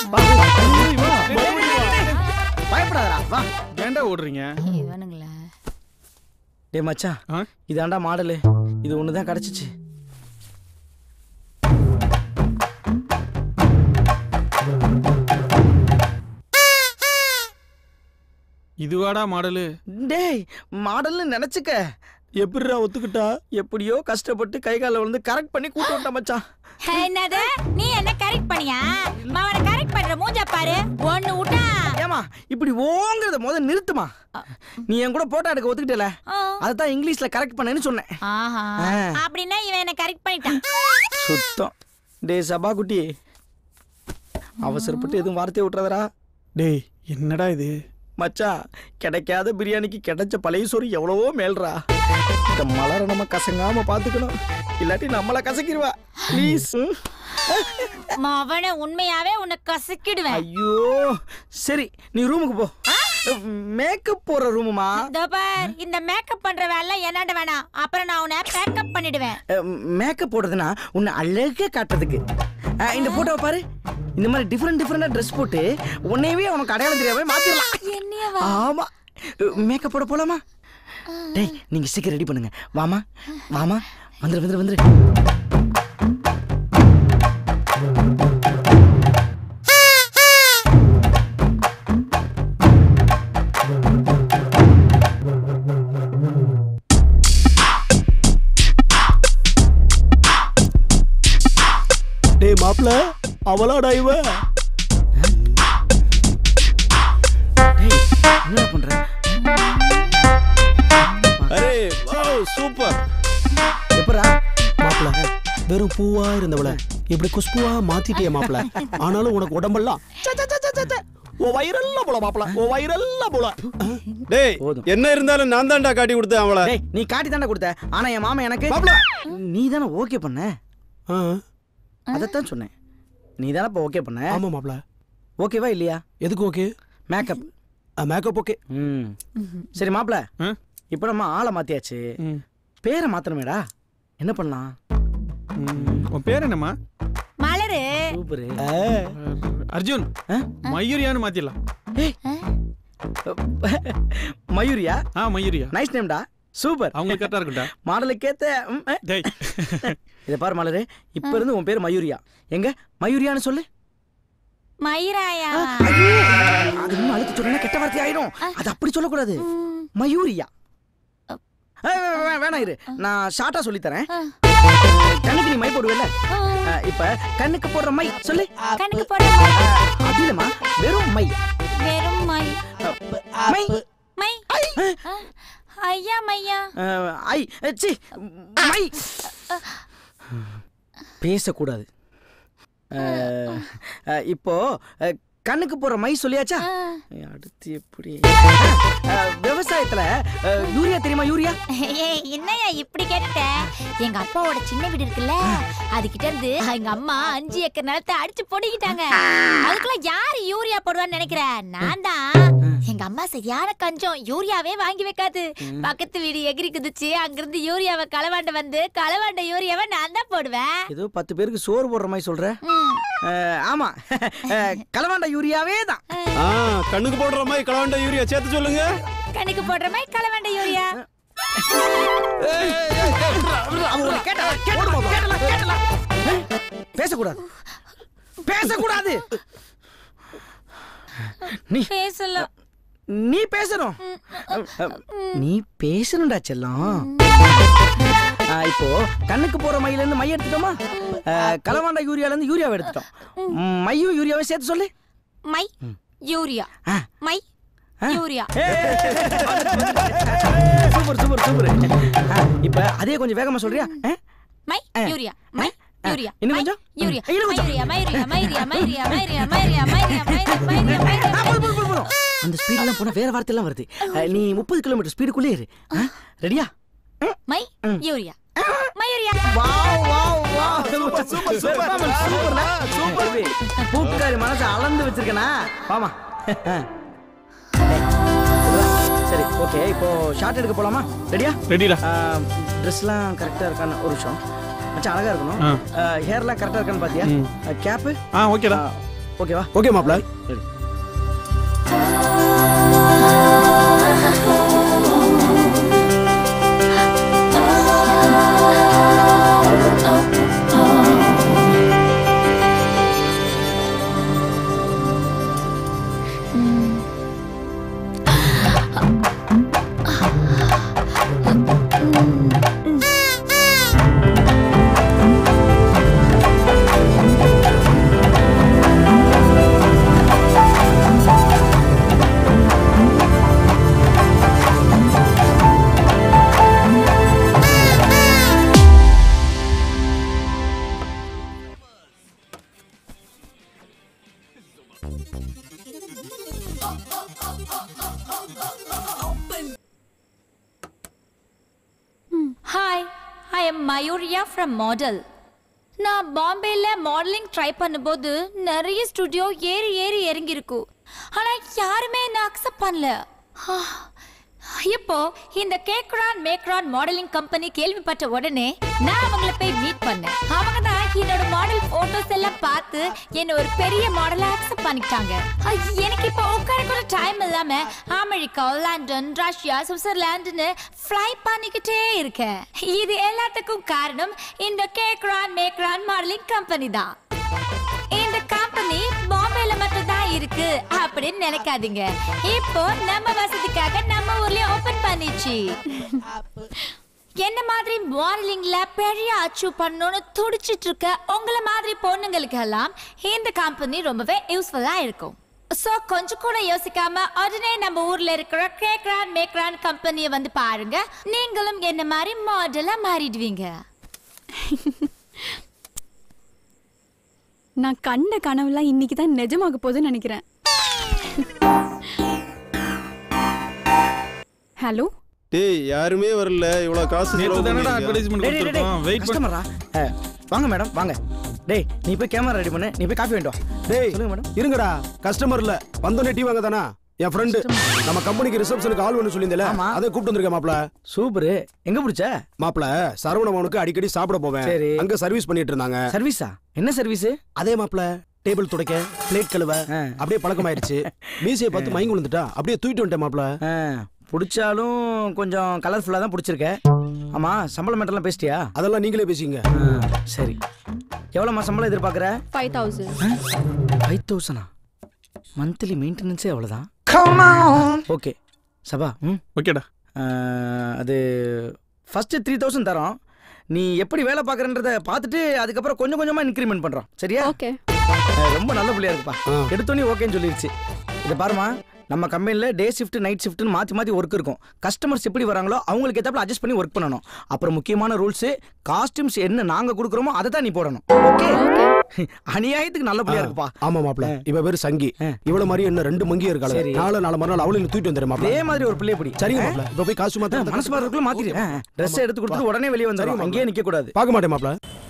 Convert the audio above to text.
வா ஏய், வா. பயப்படாதடா வா ஏன்டா ஓடுறீங்க இவனுங்களா டேய் மச்சான் ஆ? இதாண்டா மாடலு இது ஒன்று தான் கிடச்சிச்சு இதுவாடா மாடலு டேய் மாடல்னு நினச்சிக்க எப்படிடா ஒத்துக்கிட்டா எப்படியோ கஷ்டப்பட்டு கை காலில் விழுந்து கரெக்ட் பண்ணி கூட்டு விட்டேன் மச்சான் என்னது நீ என்ன கரெக்ட் பண்ணியா அவனை கரெக்ட் பண்ற மூஞ்ச பாரு ஒண்ணு விட்டா ஏமா இப்படி ஓங்கிறத முத நிறுத்துமா நீ என் கூட போட்டோ எடுக்க ஒத்துக்கிட்டல ஆ. அதைத்தான் இங்கிலீஷ்ல கரெக்ட் பண்ணேன்னு சொன்னேன் ஆஹா ஆ. அப்படின்னா இவன் என்ன கரெக்ட் பண்ணிட்டான் சுத்தம் டேய் சபா குட்டி அவசரப்பட்டு எதுவும் வார்த்தையை விட்டுறதடா டேய் என்னடா இது மச்சான் கிடைக்காத பிரியாணிக்கு கிடைச்ச பழைய சோறு எவ்வளவோ மேல்றா இந்த மலரை நம்ம கசங்காம பாத்துக்கணும் இல்லாட்டி நம்மள கசக்கிடுவா ப்ளீஸ் அவனை உண்மையாவே உன்னை கசக்கிடுவேன் ஐயோ சரி நீ ரூமுக்கு போ மேக்கப் போற ரூமுமா இதோ பார் இந்த மேக்கப் பண்ற வேலை என்னண்ட வேணாம் அப்புறம் நான் உன்னை பேக்கப் பண்ணிடுவேன் மேக்கப் போடுறதுனா உன்னை அழகா காட்டுறதுக்கு அஹ், இந்த போட்டோவை பாரு இந்த மாதிரி டிஃப்ரெண்ட் டிஃப்ரெண்டா ட்ரெஸ் போட்டு உன்னையவே அவனுக்கு அடையாளம் தெரியாம மாத்திரலாம் என்னையவா ஆமா மேக்கப் போட போலாமா டேய் நீங்க சீக்கிரம் ரெடி பண்ணுங்க வாமா வாமா வந்துரு வந்துரு வந்துரு டேய் மாப்ள அவளாடா இவ டேய் என்ன பண்ற அரே வாவ் சூப்பர் எப்படா மாப்ள வெறும் பூவா இருந்தவள இப்படி குஷ்புவா மாத்திட்டிய மாப்ள ஆனாலும் உனக்கு உடம்பெல்லாம் ச, ச, ச, ச, ச, ச. உன் வயிறெல்லாம் போல மாப்ள உன் வயிறெல்லாம் போல டேய் போதும். என்ன இருந்தாலும் நான் தான்டா காட்டி கொடுத்தேன் அவளை டேய் நீ காட்டி தானே கொடுத்த ஆனா என் மாமா எனக்கு மாப்ள நீ தானே ஓகே பண்ண ஆ, அதைத்தான் சொன்னேன் நீ தானே இப்போ ஓகே பண்ண ஆமா மாப்ள ஓகேவா இல்லையா எதுக்கு ஓகே மேக்கப் மேக்கப் ஓகே ம் சரி மாப்ள ஆ? இப்போ நம்ம ஆளை மாத்தியாச்சு ம். பேரை மாத்தணுமேடா என்ன பண்ணலாம் ம், உன் பேர் என்னம்மா மலரு சூப்பரு அர்ஜுன் ஆ? மயூரியான்னு மாத்திடலாம் மயூரியா ஆ மயூரியா நைஸ் நேம்டா சூப்பர் அவங்களுக்கு கரெக்டா இருக்கும்டா மாடலுக்கேத்த ம், அ. டேய் இதை பாரு மலரு இப்ப இருந்து உன் பேர் மயூரியா எங்க மயூரியான்னு சொல்லு மயிராயா அது இன்னும் அழுத்தி சொன்னா கெட்ட வார்த்தை ஆயிடும் அது அப்படி சொல்லக்கூடாது மயூரியா ஏ, வே- வே- வேணாம் இரு நான் ஷார்ட்டா சொல்லி தரேன் கண்ணுக்கு நீ மை போடுவல இப்ப கண்ணுக்கு போடுற மை சொல்லு கணக்கு போட அது இல்லம்மா வெறும் மை வெறும் மை மை மை ஆ, ஐயா மையா அஹ், ஐ சி மை பேசக்கூடாது அஹ், அஹ், இப்போ அஹ், கண்ணுக்கு போற மை சொல்லியாச்சா ஆ. அடுத்து எப்படி அஹ், விவசாயத்துல அஹ், யூரியா தெரியுமா யூரியா ஏய், என்னய்யா இப்படி கேட்டுட்ட எங்க அப்பாவோட சின்ன வீடு இருக்குல்ல அதுகிட்ட இருந்து எங்க அம்மா அஞ்சு ஏக்கர் நிலத்தை அடிச்சு பொடிக்கிட்டாங்க அதுக்குள்ள யாரு யூரியா போடுவான்னு நினைக்கிற நான் தான் எங்க அம்மா சரியான கஞ்சம் யூரியாவே வாங்கி வைக்காது பக்கத்து வீடு எகிரி குதிச்சு அங்கிருந்து யூரியாவை களவாண்ட வந்து களவாண்ட யூரியாவை நான் தான் போடுவேன் ஏதோ பத்து பேருக்கு சோறு போடுற மாதிரி சொல்ற ம். அஹ், ஆமா அஹ், களவாண்ட யூரியாவே தான் ஆ கண்ணுக்கு போடுற மாதிரி கலவண்ட யூரியா சேர்த்து சொல்லுங்க கணக்கு போடுற மாதிரி களவாண்ட யூரியா அவ உன்னை கேட்டா- கேட்டலாம், கேட்டலாம், கேட்டலாம். ஏய், பேசக்கூடாது பேசக்கூடாது நீ பேசல நீ பேசணும் நீ பேசணும்டா செல்லம் ஆ, இப்போ கண்ணுக்கு போற மையில இருந்து மை எடுத்துட்டோமா ஆ, களவாண்ட யூரியால இருந்து யூரியாவை எடுத்துட்டோம் ம், மையும் யூரியாவை சேர்த்து சொல்லு மை யூரியா ஆ. My urea super super super இப்போ அதே கொஞ்சம் வேகமா சொல்றியா ஆ? மை ஆ. யூரியா மை யூரியா இன்னும் மை, கொஞ்சம்? யூரியா இன்னும் கொஞ்சம்? மைரியா மைரியா மைரியா மைரியா மைரியா மைரியா மைரியா மைரியா மைரியா மைரியா ஆ, போதும், போதும், போதும், போதும். அந்த ஸ்பீட்லாம் போனா வேற வார்த்தையெல்லாம் வருது ஆ, நீ முப்பது கிலோமீட்டர் ஸ்பீடுக்குள்ளே இரு ஆ, ரெடியா my urea Mayuria wow wow wow super super super சூப்பர்ல சூப்பர் பூக்காரி மனசை அளந்து வச்சிருக்கனா வாமா சரி ஓகே இப்போ ஷார்ட் எடுக்க போலாமா ரெடியா ரெடிடா ட்ரெஸ்லாம் கரெக்டாக இருக்கான்னு ஒரு நிமிஷம் மச்சான் அழகா இருக்கணும் ஆ. ஹேர்லாம் கரெக்டாக இருக்கான்னு பாத்தியா ம். கேப்பு ஆ ஓகேடா ஓகேவா ஓகே மாப்ள hi I am Mayuria from model நான் பாம்பேல மாடலிங் ட்ரை பண்ணும்போது நிறைய ஸ்டுடியோ ஏறி ஏறி இறங்கி இருக்கு ஆனா யாருமே என்ன அக்செப்ட் பண்ணல ஆ, இப்போ இந்த கேக்ரான் மேக்ரான் மாடலிங் கம்பெனி கேள்விப்பட்ட உடனே நான் அவங்கள போய் மீட் பண்ணேன் அவங்க தான் என்னோட மாடல் போட்டோஸ் எல்லாம் பார்த்து என்ன ஒரு பெரிய மாடலா அக்செப்ட் பண்ணிக்கிட்டாங்க ஆ, எனக்கு இப்போ உட்கார கூட டைம் இல்லாம அமெரிக்கா லண்டன் ரஷ்யா சுவிட்சர்லாந்துன்னு ஃப்ளை பண்ணிக்கிட்டே இருக்கேன் இது எல்லாத்துக்கும் காரணம் இந்த கேக்ரான் மேக்ரான் மாடலிங் கம்பெனி தான் இந்த கம்பெனி பாம்பேல மட்டும் தான் இருக்கு அப்படின்னு நினைக்காதீங்க இப்போ நம்ம வசதிக்காக நம்ம ஊர்லயே ஓபன் பண்ணிச்சு என்ன மாதிரி மாடலிங்ல பெரிய அச்சீவ் பண்ணணும்னு துடிச்சிட்டு இருக்க உங்களை மாதிரி பொண்ணுங்களுக்கு எல்லாம் இந்த கம்பெனி ரொம்பவே யூஸ்ஃபுல்லா இருக்கும் சோ கொஞ்சம் கூட யோசிக்காம உடனே நம்ம ஊர்ல இருக்கிற கேக்ரான் மேக்ரான் கம்பெனியை வந்து பாருங்க நீங்களும் என்ன மாதிரி மாடலா மாறிடுவீங்க நான் கண்ட கனவுலாம் இன்னைக்கு தான் நிஜமாக போகுதுன்னு நினைக்கிறேன் ஹலோ டேய் யாருமே வரல இவ்வளவு காசு நேத்து செலவு தானடா பண்ணிருக்கியா? அட்வர்டைஸ்மெண்ட் டேய், டேய், டேய், கொடுத்துருக்கோம் வெயிட் பண்ண கஸ்டமரா அஹ், வாங்க மேடம் வாங்க டேய் நீ போய் கேமரா ரெடி பண்ணு நீ போய் காஃபி வேண்டு வா டேய் சொல்லுங்க மேடம் இருங்கடா கஸ்டமர் இல்ல வந்தோடனே டீ வாங்க தானா என் ஃப்ரெண்டு நம்ம கம்பெனிக்கு ரிசப்ஷனுக்கு ஆள் ஒன்று சொல்லியிருந்தல ஆமா. அதை கூப்பிட்டு வந்திருக்கேன் மாப்ள சூப்பரு எங்க பிடிச்ச மாப்ள சரவணமவனுக்கு அடிக்கடி சாப்பிட போவேன் சரி. அங்க சர்வீஸ் பண்ணிட்டு இருந்தாங்க சர்வீஸா என்ன சர்வீஸ் அதே மாப்ள டேபிள் துடைக்க பிளேட் கழுவ அப்படியே பழக்கமாயிருச்சு மீசையை பார்த்து மயங்கி விழுந்துட்டா அப்படியே தூக்கிட்டு வந்துட்டேன் மாப்ள பிடிச்சாலும் கொஞ்சம் கலர்ஃபுல்லாக தான் பிடிச்சிருக்க ஆமா சம்பளம் மேட்டர்லாம் பேசிட்டியா அதெல்லாம் நீங்களே பேசிங்க ஆ, சரி எவ்வளோம்மா சம்பளம் எதிர்பார்க்குற ஃபைவ் தௌசண்ட் ஃபைவ் தௌசண்டா மந்த்லி மெயின்டெனன்ஸே அவ்வளோதான் ஓகே சபா ம் ஓகேடா ஆ, அது ஃபஸ்ட்டு த்ரீ தௌசண்ட் தரோம் நீ எப்படி வேலை பார்க்குறன்றத பார்த்துட்டு அதுக்கப்புறம் கொஞ்சம் கொஞ்சமாக இன்க்ரிமெண்ட் பண்ணுறோம் சரியா ஓகே ஆ, ரொம்ப நல்ல பிள்ளையா இருக்குப்பா ஆ. எடுத்தோன்னே ஓகேன்னு சொல்லிருச்சு இதை பாருமா நம்ம கம்பெனியில் டே ஷிஃப்ட் நைட் ஷிஃப்ட்னு மாற்றி மாற்றி ஒர்க் இருக்கும் கஸ்டமர்ஸ் எப்படி வராங்களோ அவங்களுக்கு ஏத்தாப்புல அட்ஜஸ்ட் பண்ணி ஒர்க் பண்ணணும் அப்புறம் முக்கியமான ரூல்ஸு காஸ்டியூம்ஸ் என்ன நாங்கள் கொடுக்குறோமோ அதை தான் நீ போடணும் ஓகே அநியாயத்துக்கு நல்ல பிள்ளையா இருக்குப்பா ஆமா மாப்ள இவ பேரு சங்கி ஆ. இவ்வளவு மாதிரி என்ன ரெண்டு மங்கி இருக்காள சரி. நாலு நாலு மறுநாள் அவளையும் தூக்கிட்டு வந்துடுறேன் மாப்ள அதே மாதிரி ஒரு பிள்ளைய பிடி சரிங்க மாப்ள இப்ப போய் காசு மாத்த மனசு மாறதுக்குள்ள மாத்திரு ட்ரெஸ் எடுத்து கொடுத்துட்டு உடனே வெளியே வந்துடும் அங்கேயே நிக்க கூடாது பார்க்க மாட்டேன் மாப்ள